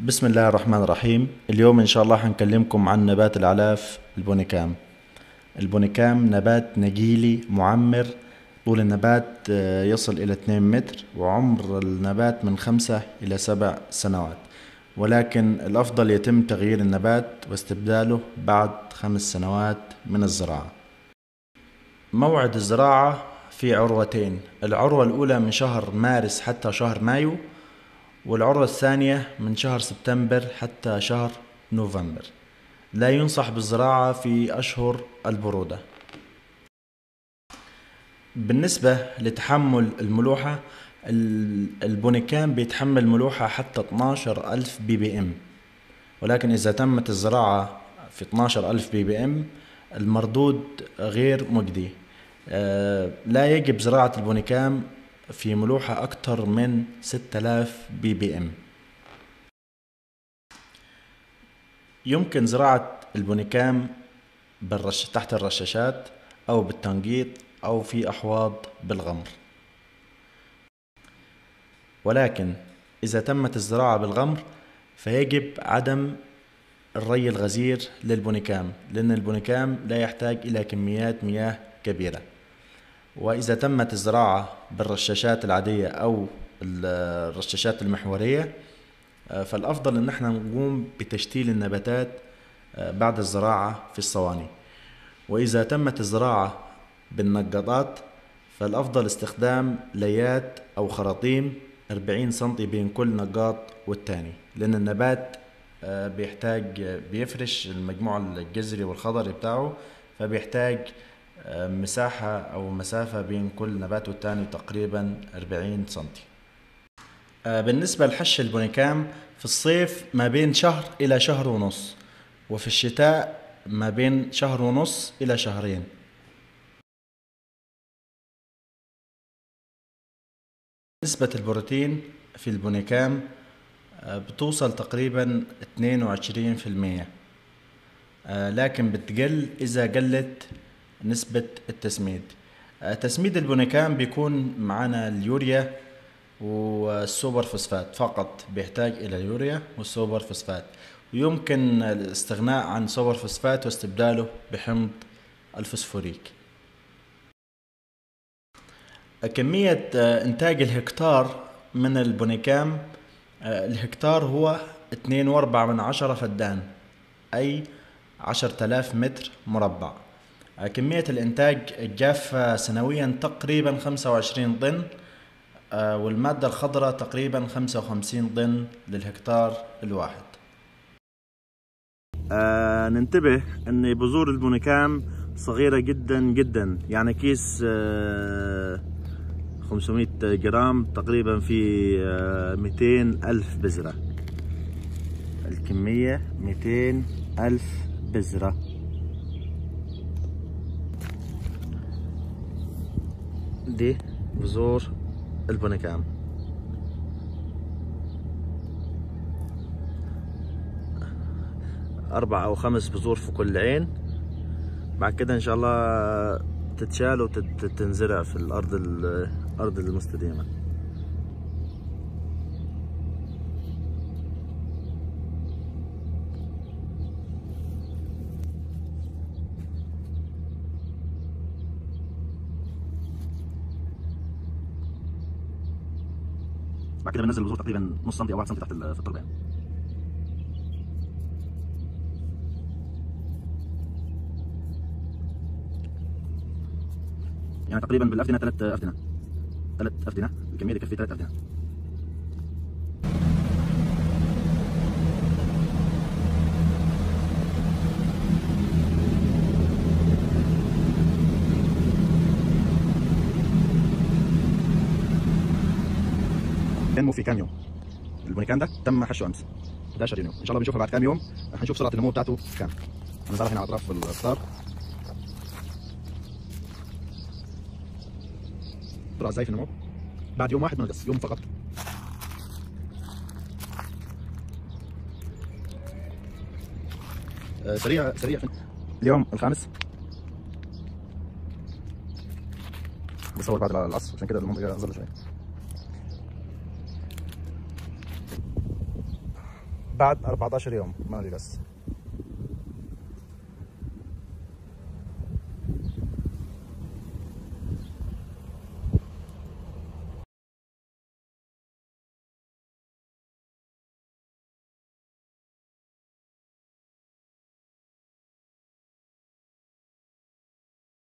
بسم الله الرحمن الرحيم اليوم إن شاء الله حنكلمكم عن نبات العلاف البونيكام البونيكام نبات نجيلي معمر طول النبات آه، يصل إلى 2 متر وعمر النبات من 5 إلى 7 سنوات ولكن الأفضل يتم تغيير النبات واستبداله بعد خمس سنوات من الزراعة موعد الزراعة في عروتين العروة الأولى من شهر مارس حتى شهر مايو والعروة الثانية من شهر سبتمبر حتى شهر نوفمبر لا ينصح بالزراعة في أشهر البرودة بالنسبة لتحمل الملوحة ال- البونيكام بيتحمل ملوحة حتى 12 ألف بي بي إم ولكن إذا تمت الزراعة في 12 ألف بي بي إم المردود غير مجدي آه، لا يجب زراعة البونيكام في ملوحة أكثر من 6000 بي بي إم يمكن زراعة البونيكام بالرش تحت الرشاشات أو بالتنقيط أو في أحواض بالغمر ولكن إذا تمت الزراعة بالغمر فيجب عدم الري الغزير للبونيكام لأن البونيكام لا يحتاج إلى كميات مياه كبيرة وإذا تمت الزراعة بالرشاشات العادية أو ال- الرشاشات المحورية آه، فالأفضل إن احنا نقوم بتشتيل النباتات آه، بعد الزراعة في الصواني وإذا تمت الزراعة بالنقاطات فالأفضل استخدام ليات أو خراطيم 40 سنتي بين كل نقاط والتاني لأن النبات آه، بيحتاج بيفرش المجموع الجذري والخضري بتاعه فبيحتاج آه، مساحة أو مسافة بين كل نبات والتاني تقريبا 40 سنتي آه، بالنسبة لحش البونيكام في الصيف ما بين شهر إلى شهر ونص وفي الشتاء ما بين شهر ونص إلى شهرين نسبة البروتين في البونيكام آه، بتوصل تقريبا 22% آه، لكن بتقل إذا قلت نسبة التسميد آه، تسميد البونيكام بيكون معانا اليوريا والسوبر فوسفات فقط بيحتاج إلى اليوريا والسوبر فوسفات ويمكن الاستغناء عن سوبر فوسفات واستبداله بحمض الفوسفوريك كمية آه، إنتاج الهكتار من البونيكام آه، الهكتار هو اتنين واربعة من عشرة فدان أي عشرة آلاف متر مربع آه، كمية الإنتاج الجافة سنويا تقريبا خمسة وعشرين طن آه، والمادة الخضراء تقريبا خمسة وخمسين طن للهكتار الواحد آه ننتبه ان بذور البونيكام صغيرة جدا جدا يعني كيس آه 500 جرام تقريبا في آه 200 ألف بذرة الكمية 200 ألف بذرة دي بذور البونيكام أربع أو خمس بذور في كل عين بعد كده إن شاء الله تتشال وتنزرع في الأرض الأرض المستديمة بعد كده بننزل البذور تقريبا نص سنتي او 1 سنتي تحت ال- في التربه يعني. يعني تقريبا بالافتنه ثلاث افتنه ثلاث افتنه الكميه دي تكفي ثلاث افتنه ينمو في كام يوم البونيكان ده تم حشه امس 11 يونيو ان شاء الله بنشوفها بعد كام يوم هنشوف سرعه النمو بتاعته كام هنزرع هنا على اطراف الافطار سرعه ازاي في النمو بعد يوم واحد من القص يوم فقط آه، سريع سريع في اليوم الخامس بصور بعد العصر عشان كده المنطقه ظل شويه بعد 14 يوم ما نقص